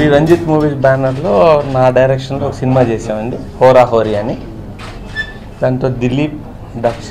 Shri Ranjith movies బ్యానర్లో నా డైరెక్షన్లో ఒక సినిమా చేసామండి హోరా హోరీ అని దాంతో దిలీప్ దక్ష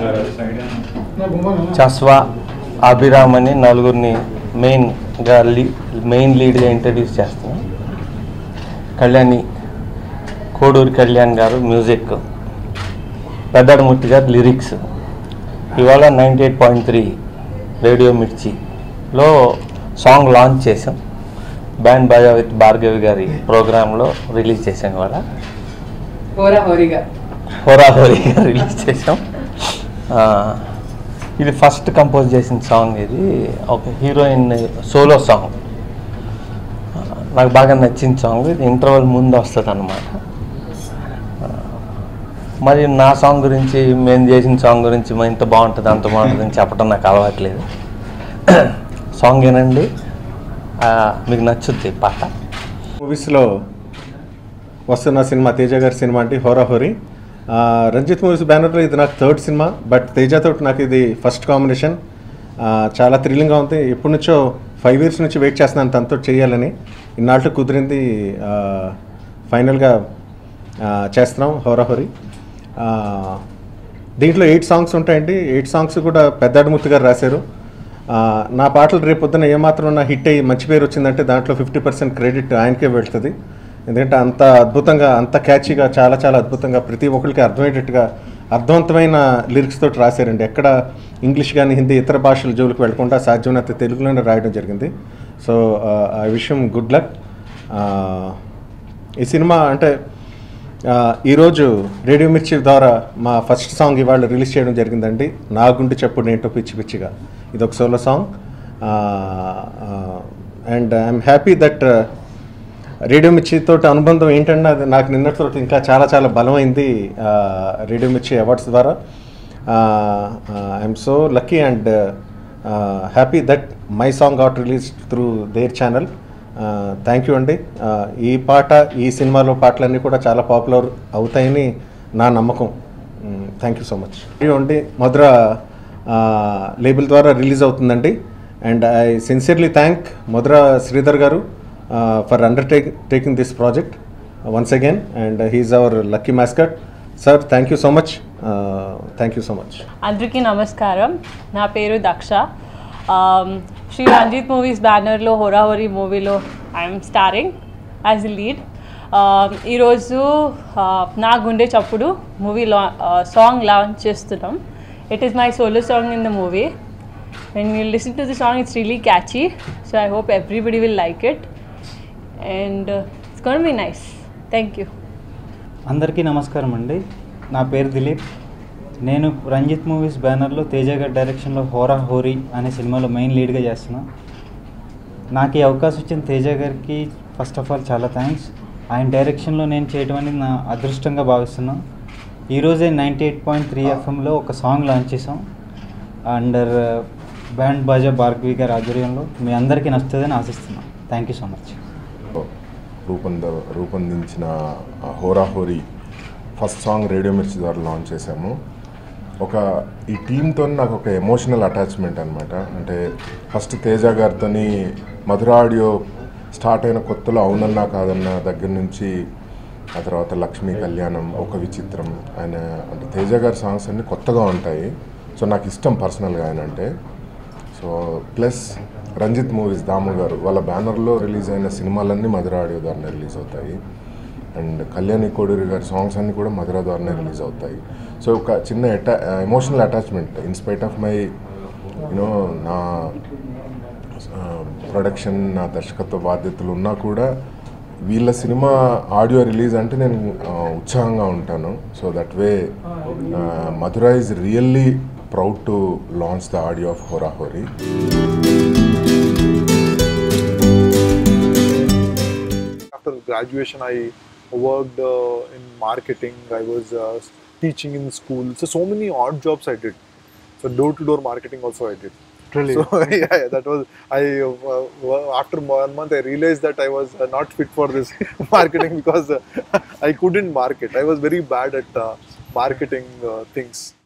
చస్వా అభిరామ్ అని నలుగురిని మెయిన్గా లీ మెయిన్ లీడ్గా ఇంట్రడ్యూస్ చేస్తున్నాం కళ్యాణి కోడూరి కళ్యాణ్ గారు మ్యూజిక్ పెద్దడమూర్తి గారు లిరిక్స్ ఇవాళ ninety eight point three radio మిర్చిలో సాంగ్ లాంచ్ చేసాం బ్యాండ్ బాజా విత్ భార్గవి గారి ప్రోగ్రాంలో రిలీజ్ చేసాం ఇవాళ హోరా హోరీగా హోరాహోరీగా రిలీజ్ చేసాం ఆ, ఇది ఫస్ట్ కంపోజ్ చేసిన సాంగ్ ఇది ఒక హీరోయిన్ సోలో సాంగ్ నాకు బాగా నచ్చిన సాంగ్ ఇది ఇంటర్వల్ ముందు వస్తుంది అనమాట మరి నా సాంగ్ గురించి మేము చేసిన సాంగ్ గురించి మా ఇంత బాగుంటుంది అంత బాగుంటుంది అని చెప్పడం నాకు అలవాట్లేదు సాంగ్ ఏనండి ఆ, మీకు నచ్చుద్ది పాట మూవీస్లో వస్తున్న సినిమా తేజ గారి సినిమా అంటే హోరా హోరీ ఆ, రంజిత్ మూవీస్ బ్యానర్లో ఇది నాకు థర్డ్ సినిమా బట్ తేజతో నాకు ఇది ఫస్ట్ కాంబినేషన్ ఆ, చాలా థ్రిల్లింగ్గా ఉంది ఎప్పటి నుంచో ఫైవ్ ఇయర్స్ నుంచి వెయిట్ చేస్తున్నాను తనతో చేయాలని ఇన్నాళ్ళు కుదిరింది ఆ, ఫైనల్గా ఆ, చేస్తున్నాం హోరా హోరీ ఆ, దీంట్లో ఎయిట్ సాంగ్స్ ఉంటాయండి ఎయిట్ సాంగ్స్ కూడా పెద్దాడిమూర్తి గారు రాశారు ఆ, నా పాటలు రేపు పొద్దున ఏమాత్రం నా హిట్ అయ్యి మంచి పేరు వచ్చిందంటే దాంట్లో ఫిఫ్టీ పర్సెంట్ క్రెడిట్ ఆయనకే వెళ్తుంది ఎందుకంటే అంత అద్భుతంగా అంత క్యాచీగా చాలా చాలా అద్భుతంగా ప్రతి ఒక్కరికి అర్థమయ్యేటట్టుగా అర్థవంతమైన లిరిక్స్ తోటి రాశారండి ఎక్కడ ఇంగ్లీష్ కానీ హిందీ ఇతర భాషల జోలికి వెళ్లకుండా సాధ్యమైనంత తెలుగులోనే రాయడం జరిగింది సో ఆ విషయం గుడ్ లక్ ఈ సినిమా అంటే ఆ, ఈరోజు రేడియో మిర్చి ద్వారా మా ఫస్ట్ సాంగ్ ఇవాళ రిలీజ్ చేయడం జరిగిందండి నా గుండె చెప్పుడు ఏంటో పిచ్చి పిచ్చిగా ఇది ఒక solo song and I'm happy that radio మిర్చితో అనుబంధం ఏంటంటే అది నాకు నిన్నటితో ఇంకా చాలా చాలా బలమైంది ఆ, రేడియో మిర్చి అవార్డ్స్ ద్వారా I'm so lucky and happy that my song got release through their channel thank you అండి ఆ, ఈ పాట ఈ సినిమాలో పాటలన్నీ కూడా చాలా పాపులర్ అవుతాయని నా నమ్మకం థ్యాంక్ యూ సో మచ్ అండి మధుర లేబుల్ ద్వారా రిలీజ్ అవుతుందండి and I sincerely thank Madhura Sridhar గారు for undertake taking this project once again and he's our lucky mascot sir thank you so much thank you so much అందరికీ నమస్కారం నా పేరు దక్ష ఆమ్, Sri Ranjith movies బ్యానర్లో హోరా హోరీ మూవీలో I'm starring as a lead ఈరోజు ఆ, నా గుండె చప్పుడు మూవీ లా సాంగ్ లాంచ్ చేస్తున్నాం it is my solo song in the movie when you listen to the song it's really catchy so I hope everybody will like it and it's gonna be nice thank you అందరికీ నమస్కారం అండి నా పేరు దిలీప్ నేను Ranjith movies బ్యానర్లో తేజ గారి డైరెక్షన్లో హోరా హోరీ అనే సినిమాలో మెయిన్ లీడ్గా చేస్తున్నా నాకు ఈ అవకాశం ఇచ్చిన తేజ గారికి ఫస్ట్ ఆఫ్ ఆల్ చాలా థ్యాంక్స్ ఆయన డైరెక్షన్లో నేను చేయడం అనేది నా అదృష్టంగా భావిస్తున్నా ఈరోజే నైంటీ ఎయిట్ పాయింట్ త్రీ ఎఫ్ఎంలో ఒక సాంగ్ లాంచ్ చేసాం అండర్ బ్యాండ్ బాజా భార్గవి గారి ఆధ్వర్యంలో మీ అందరికీ నచ్చుతుందని ఆశిస్తున్నాం థ్యాంక్ యూ సో మచ్ రూపొంద రూపొందించిన ఆ హోరాహోరీ ఫస్ట్ సాంగ్ రేడియో మిర్చి ద్వారా లాంచ్ చేశాము ఒక ఈ టీంతో నాకు ఒక ఎమోషనల్ అటాచ్మెంట్ అనమాట అంటే ఫస్ట్ తేజ గారితో మధుర ఆడియో స్టార్ట్ అయిన కొత్తలో అవునన్నా కాదన్నా దగ్గర నుంచి ఆ తర్వాత లక్ష్మీ కళ్యాణం ఒక విచిత్రం ఆయన అంటే తేజ గారి సాంగ్స్ అన్నీ కొత్తగా ఉంటాయి సో నాకు ఇష్టం పర్సనల్గా ఆయన అంటే so plus Ranjith movies Damu గారు వాళ్ళ బ్యానర్లో రిలీజ్ అయిన సినిమాలన్నీ మధుర ఆడియో ద్వారానే రిలీజ్ అవుతాయి అండ్ కళ్యాణి కోడూరి గారి సాంగ్స్ అన్నీ కూడా మధుర ద్వారానే రిలీజ్ అవుతాయి సో ఒక చిన్న అటా emotional attachment in spite of my you know నా ప్రొడక్షన్ నా దర్శకత్వ బాధ్యతలు ఉన్నా కూడా వీళ్ళ సినిమా ఆడియో రిలీజ్ అంటే నేను ఆ, ఉత్సాహంగా ఉంటాను so that way Madhura is really proud to launch the audio of Hora Hori after graduation i worked uh, in marketing i was uh, teaching in school so so many odd jobs i did so door to door marketing also i did Really? so yeah, yeah that was i uh, uh, after one month i realized that i was uh, not fit for this marketing because uh, i couldn't market i was very bad at uh, marketing uh, things